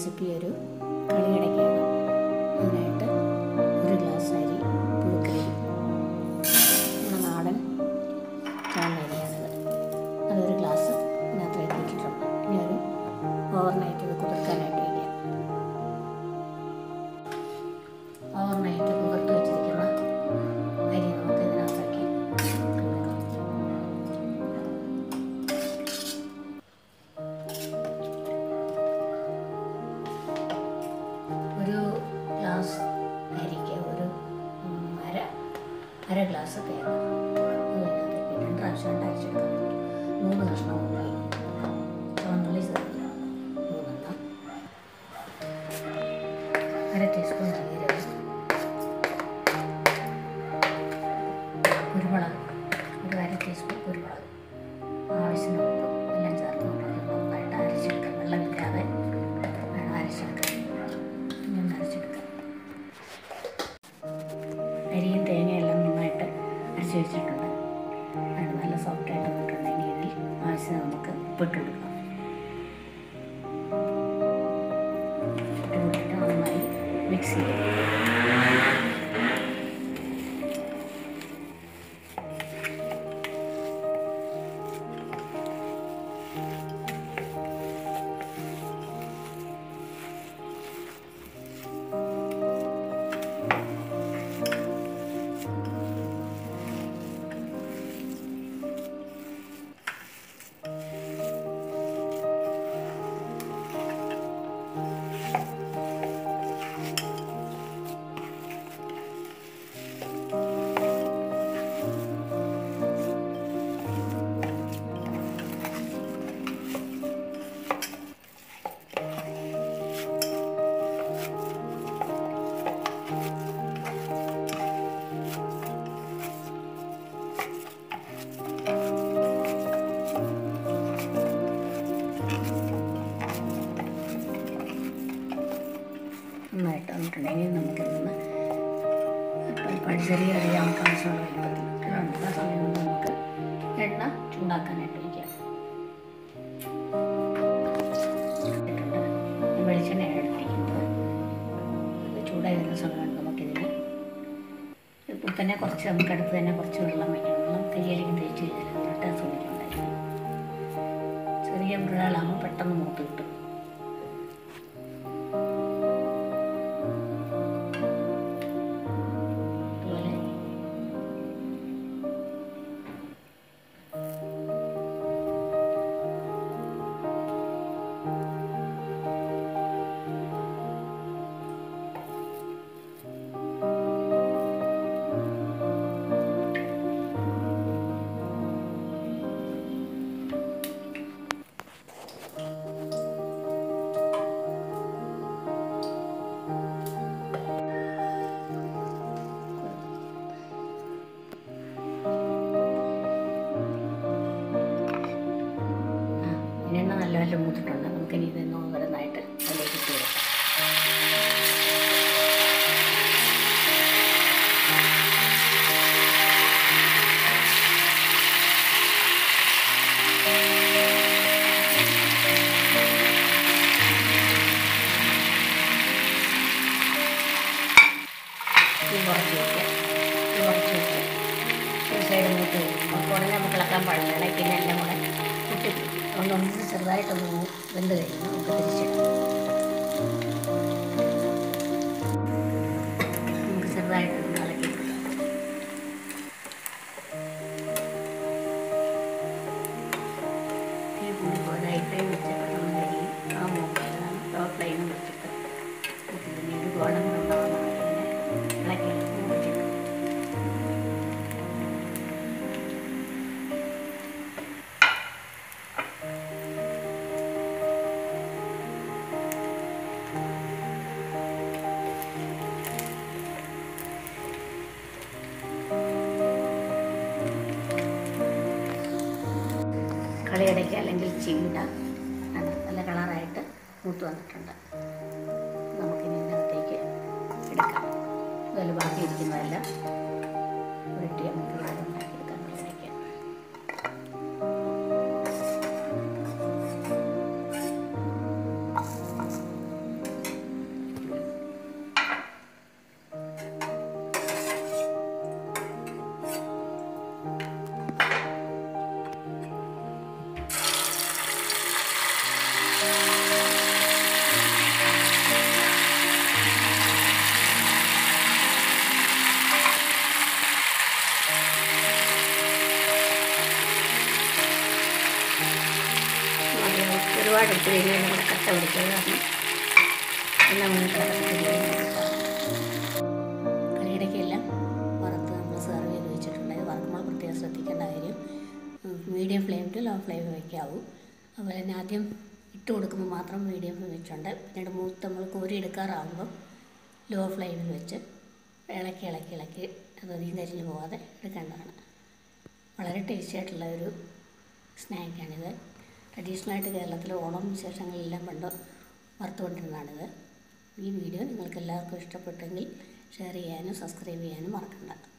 Recipe ഒരു കളിയടയ്ക്കാണ് അതിനായിട്ട് ഒരു ഗ്ലാസ് അരി പുഴുക്കരി നമ്മുടെ നാടൻ ചാണരിയാണിത് അതൊരു ഗ്ലാസ് ഇതിനകത്ത് എടുത്തിട്ടുണ്ട് ഇനി ഒരു ഓവർനൈറ്റ് ഇത് കുതിർക്കാനായിട്ട് വയ്ക്കാം ഓവർനൈറ്റ് കുതിർത്ത് വെച്ചിരിക്കുന്ന അരി നമുക്ക് ഇതിനകത്താക്കി കൊടുക്കാം ഒരു ഗ്ലാസ് അരിക്ക് ഒരു ഉം, അര അര ഗ്ലാസ് തേങ്ങ അതിനകത്തേക്ക് രണ്ട് പ്രാവശ്യം അരച്ചെടുക്കാൻ മൂന്ന് കഷ്ണം ഉള്ളി ചുവന്നുള്ളി ചേർക്കുക മൂന്നെണ്ണം അര ടീസ്പൂൺ ജീരകം കുരുമുളക് ഒരു അര ടീസ്പൂൺ കുരുമുളക് ആവശ്യത്തിന് ഉപ്പ് എല്ലാം ചേർത്ത് നമുക്ക് നന്നായിട്ട് അരച്ചെടുക്കാം വെള്ളമില്ലാതെ വേണം അരച്ചെടുക്കാൻ ഇങ്ങനെ അരച്ചെടുക്കാം അരിയും തേങ്ങയെല്ലാം നന്നായിട്ട് അരച്ച് വെച്ചിട്ടുണ്ട് അത് നല്ല സോഫ്റ്റായിട്ട് വന്നിട്ടുണ്ടെങ്കിൽ ഇതിൽ ആവശ്യം നമുക്ക് ഉപ്പിട്ട് കൊടുക്കാം ഉപ്പിട്ട് കൊടുത്തിട്ട് നന്നായി മിക്സ് ചെയ്യാം നന്നായിട്ട് വന്നിട്ടുണ്ടെങ്കിൽ നമുക്ക് ഇന്ന് പഴച്ചെറിയ അറിയാൻ നമുക്ക് ആവശ്യമുള്ള വലുപ്പത്തിൽ ആ സമയം കൊണ്ട് നമുക്ക് എണ്ണ ചൂടാക്കാനായിട്ട് വയ്ക്കാം ഇട്ടിട്ടുണ്ട്. വെളിച്ചെണ്ണയാണ് എടുത്തിരിക്കുന്നത് ഇത് ചൂടായി വരുന്ന സമയം കൊണ്ട് നമുക്കിതിന് ഇപ്പോൾ തന്നെ കുറച്ച് നമുക്ക് അടുത്ത് തന്നെ കുറച്ച് വെള്ളം വയ്ക്കണം വെള്ളം കയ്യിലേക്ക് തേച്ച് കഴിഞ്ഞാൽ എന്നിട്ട് സുഖിക്കുണ്ടായിരിക്കും ചെറിയ മൃഗങ്ങളാകുമ്പോൾ പെട്ടെന്ന് മൂത്ത് കിട്ടും അതുപോലെ ആ, ഇനി എണ്ണ നല്ല നല്ല മൂത്തിട്ടുണ്ട് നമുക്കിനി ഇതൊന്ന് ഓരോന്നായിട്ട് അതിലേക്ക് ഇട്ട് കൊടുക്കാം തീ കുറച്ച് വയ്ക്കാം തീ കുറച്ച് വയ്ക്കാം ഒരു സൈഡ് മൂത്ത് കഴിയുമ്പോൾ കുറഞ്ഞ നമുക്ക് ഇളക്കാൻ പാടില്ല ഇളക്കി എല്ലാം കൂടെ ഇട്ട് ഒന്നൊന്ന് ചെറുതായിട്ടൊന്ന് മൂ- വെന്ത് കഴിയുമ്പോൾ നമുക്ക് തിരിച്ചിടാം നമുക്ക് ചെറുതായിട്ട് ഒന്ന് ഇളക്കി കൊടുക്കാം തീ കൂടി പോലെ ഹൈ ഫ്ലെയിം വെച്ച് പെട്ടെന്ന് കഴിയും ആ മൂക്കതാണ് ലോ ഫ്ലെയിം വെച്ചിട്ട് ഇതിന് ഒരു ഗോൾഡൻ ഉണ്ടാവുന്ന ഇളക്കി മൂപ്പിച്ചെടുക്കും കളിയടയ്ക്ക് അല്ലെങ്കിൽ ചീണ്ട ആണ് നല്ല കളറായിട്ട് മൂത്ത് വന്നിട്ടുണ്ട് നമുക്കിനി ഇതിനകത്തേക്ക് എടുക്കാം അതിൽ ബാക്കി ഇരിക്കുന്നതെല്ലാം ഉരുട്ടി നമുക്ക് ഇവിടെ ഉണ്ടാക്കിയെടുക്കാം കളിയടയ്ക്ക് ഒരുപാട് എടുത്ത് കഴിഞ്ഞാൽ നമ്മുടെ കട്ട പിടിച്ചത് കാരണം എല്ലാം കറിയിടയ്ക്കെല്ലാം വറുത്ത് നമ്മൾ സെർവ് ചെയ്ത് വെച്ചിട്ടുണ്ട് ഇത് വറുക്കുമ്പോൾ പ്രത്യേകം ശ്രദ്ധിക്കേണ്ട കാര്യം medium flame to low flame വയ്ക്കാവൂ അതുപോലെ തന്നെ ആദ്യം ഇട്ട് കൊടുക്കുമ്പോൾ മാത്രം മീഡിയം ഫ്ലെയിം വെച്ചുകൊണ്ട് പിന്നീട് മൂത്ത് നമ്മൾ കോരി എടുക്കാറാകുമ്പോൾ ലോ ഫ്ലെയിമിൽ വെച്ച് ഇളക്കി ഇളക്കി ഇളക്കി അത് അധികം കരിഞ്ഞു പോകാതെ എടുക്കേണ്ടതാണ് വളരെ ടേസ്റ്റി ആയിട്ടുള്ള ഒരു സ്നാക്കാണിത് ട്രഡീഷണലായിട്ട് കേരളത്തിൽ ഓണം വിശേഷങ്ങളെല്ലാം പണ്ട് വറുത്തുകൊണ്ടിരുന്നതാണിത് ഈ വീഡിയോ നിങ്ങൾക്ക് എല്ലാവർക്കും ഇഷ്ടപ്പെട്ടെങ്കിൽ ഷെയർ ചെയ്യാനും സബ്സ്ക്രൈബ് ചെയ്യാനും മറക്കണ്ട